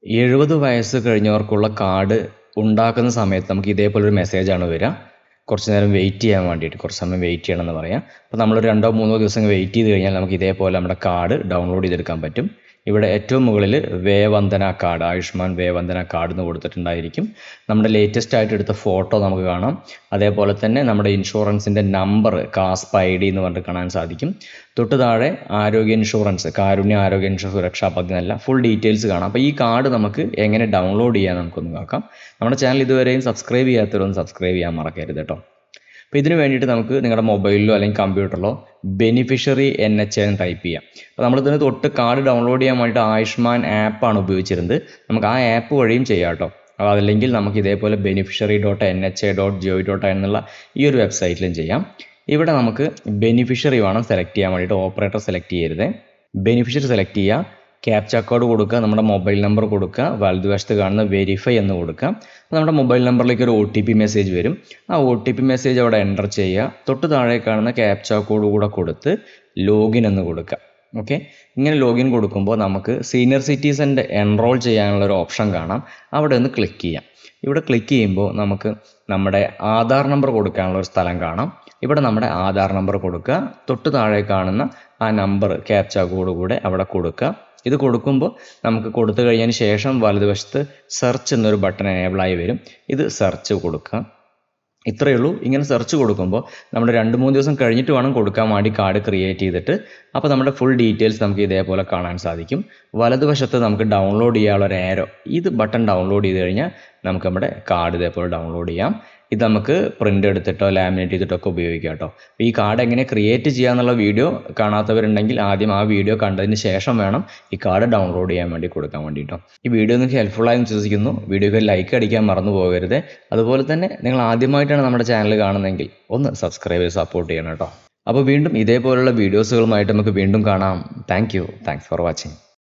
എഴുപത് വയസ്സ് കഴിഞ്ഞവർക്കുള്ള കാർഡ് ഉണ്ടാക്കുന്ന സമയത്ത് നമുക്ക് ഇതേപോലൊരു മെസ്സേജാണ് വരിക കുറച്ച് നേരം വെയിറ്റ് ചെയ്യാൻ വേണ്ടിയിട്ട് കുറച്ച് സമയം വെയിറ്റ് ചെയ്യണം എന്ന് പറയാം അപ്പോൾ നമ്മൾ രണ്ടോ മൂന്നോ ദിവസം വെയിറ്റ് ചെയ്ത് കഴിഞ്ഞാൽ നമുക്ക് ഇതേപോലെ നമ്മുടെ കാർഡ് ഡൗൺലോഡ് ചെയ്തെടുക്കാൻ പറ്റും ഇവിടെ ഏറ്റവും മുകളിൽ വേവന്ദന കാർഡ് ആയുഷ്മാൻ വേവന്ദന കാർഡ് എന്ന് കൊടുത്തിട്ടുണ്ടായിരിക്കും നമ്മുടെ ലേറ്റസ്റ്റ് ആയിട്ട് എടുത്ത ഫോട്ടോ നമുക്ക് കാണാം അതേപോലെ തന്നെ നമ്മുടെ ഇൻഷുറൻസിൻ്റെ നമ്പർ കാസ്പ് ഐ ഡി എന്ന് പറഞ്ഞിട്ട് കാണാൻ സാധിക്കും തൊട്ട് താഴെ ആരോഗ്യ ഇൻഷുറൻസ് കാരുണ്യ ആരോഗ്യ ഇൻഷുറൻസ് സുരക്ഷാ പദ്ധതി എന്നല്ല ഫുൾ ഡീറ്റെയിൽസ് കാണാം അപ്പോൾ ഈ കാർഡ് നമുക്ക് എങ്ങനെ ഡൗൺലോഡ് ചെയ്യാൻ നമുക്കൊന്ന് നോക്കാം നമ്മുടെ ചാനൽ ഇതുവരെയും സബ്സ്ക്രൈബ് ചെയ്യാത്തവരൊന്നും സബ്സ്ക്രൈബ് ചെയ്യാൻ മറക്കരുത് കേട്ടോ അപ്പോൾ ഇതിന് വേണ്ടിയിട്ട് നമുക്ക് നിങ്ങളുടെ മൊബൈലിലോ അല്ലെങ്കിൽ കമ്പ്യൂട്ടറിലോ ബെനിഫിഷ്യറി എൻ എച്ച് എന്ന് ടൈപ്പ് ചെയ്യാം അപ്പോൾ നമ്മളിതിന് തൊട്ട് കാർഡ് ഡൗൺലോഡ് ചെയ്യാൻ വേണ്ടിയിട്ട് ആയുഷ്മാൻ ആപ്പാണ് ഉപയോഗിച്ചിരുന്നത് നമുക്ക് ആ ആപ്പ് വഴിയും ചെയ്യാം കേട്ടോ അപ്പോൾ അതല്ലെങ്കിൽ നമുക്ക് ഇതേപോലെ beneficiary dot N H A dot G O dot എന്നുള്ള ഈ ഒരു വെബ്സൈറ്റിലും ചെയ്യാം ഇവിടെ നമുക്ക് ബെനിഫിഷ്യറി വേണം സെലക്ട് ചെയ്യാൻ വേണ്ടിയിട്ട് ഓപ്പറേറ്റർ സെലക്ട് ചെയ്യരുത് ബെനിഫിഷ്യറി സെലക്ട് ചെയ്യുക ക്യാപ്ച കോഡ് കൊടുക്കുക നമ്മുടെ മൊബൈൽ നമ്പർ കൊടുക്കുക വലതുവശത്ത് കാണുന്ന വെരിഫൈ എന്ന് കൊടുക്കുക അപ്പോൾ നമ്മുടെ മൊബൈൽ നമ്പറിലേക്ക് ഒരു ഒ ടി പി മെസ്സേജ് വരും ആ ഒ ടി പി മെസ്സേജ് അവിടെ എൻ്റർ ചെയ്യുക തൊട്ട് താഴെ കാണുന്ന ക്യാപ്ച കോഡ് കൂടെ കൊടുത്ത് ലോഗിൻ എന്ന് കൊടുക്കുക ഓക്കെ ഇങ്ങനെ ലോഗിൻ കൊടുക്കുമ്പോൾ നമുക്ക് സീനിയർ സിറ്റിസൻ്റെ എൻറോൾ ചെയ്യാനുള്ള ഒരു ഓപ്ഷൻ കാണാം അവിടെ ഒന്ന് ക്ലിക്ക് ചെയ്യാം ഇവിടെ ക്ലിക്ക് ചെയ്യുമ്പോൾ നമുക്ക് നമ്മുടെ ആധാർ നമ്പർ കൊടുക്കാനുള്ള ഒരു സ്ഥലം കാണാം ഇവിടെ നമ്മുടെ ആധാർ നമ്പർ കൊടുക്കുക തൊട്ട് താഴെ കാണുന്ന ആ നമ്പർ ക്യാപ്ച കോഡ് കൂടെ അവിടെ കൊടുക്കുക ഇത് കൊടുക്കുമ്പോൾ നമുക്ക് കൊടുത്തു കഴിഞ്ഞതിന് ശേഷം വലതുവശത്ത് സെർച്ച് എന്നൊരു ബട്ടൺ എനേബിളായി വരും ഇത് സെർച്ച് കൊടുക്കുക ഇത്രയേ ഉള്ളൂ ഇങ്ങനെ സെർച്ച് കൊടുക്കുമ്പോൾ നമ്മൾ രണ്ട് മൂന്ന് ദിവസം കഴിഞ്ഞിട്ട് വേണം കൊടുക്കാൻ വേണ്ടി കാർഡ് ക്രിയേറ്റ് ചെയ്തിട്ട് അപ്പോൾ നമ്മുടെ ഫുൾ ഡീറ്റെയിൽസ് നമുക്ക് ഇതേപോലെ കാണാൻ സാധിക്കും വലതുവശത്ത് നമുക്ക് ഡൗൺലോഡ് ചെയ്യാനുള്ള ഒരു ആരോ ഇത് ബട്ടൺ ഡൗൺലോഡ് ചെയ്ത് കഴിഞ്ഞാൽ നമുക്ക് നമ്മുടെ കാർഡ് ഇതേപോലെ ഡൗൺലോഡ് ചെയ്യാം ഇത് നമുക്ക് പ്രിൻ്റ് എടുത്തിട്ടോ ലാമിനേറ്റ് ചെയ്തിട്ടോ ഒക്കെ ഉപയോഗിക്കാം കേട്ടോ ഈ കാർഡ് എങ്ങനെ ക്രിയേറ്റ് ചെയ്യാന്നുള്ള വീഡിയോ കാണാത്തവരുണ്ടെങ്കിൽ ആദ്യം ആ വീഡിയോ കണ്ടതിന് ശേഷം വേണം ഈ കാർഡ് ഡൗൺലോഡ് ചെയ്യാൻ വേണ്ടി കൊടുക്കാൻ വേണ്ടിയിട്ടോ ഈ വീഡിയോ നിങ്ങൾക്ക് ഹെൽപ്ഫുൾ ആയി വിശ്വസിക്കുന്നു വീഡിയോക്ക് ലൈക്ക് അടിക്കാൻ മറന്നു പോകരുത് അതുപോലെ തന്നെ നിങ്ങൾ ആദ്യമായിട്ടാണ് നമ്മുടെ ചാനൽ കാണുന്നതെങ്കിൽ ഒന്ന് സബ്സ്ക്രൈബ് ചെയ്ത് സപ്പോർട്ട് ചെയ്യണം കേട്ടോ അപ്പോൾ വീണ്ടും ഇതേപോലുള്ള വീഡിയോസുകളുമായിട്ട് നമുക്ക് വീണ്ടും കാണാം thank you thanks for watching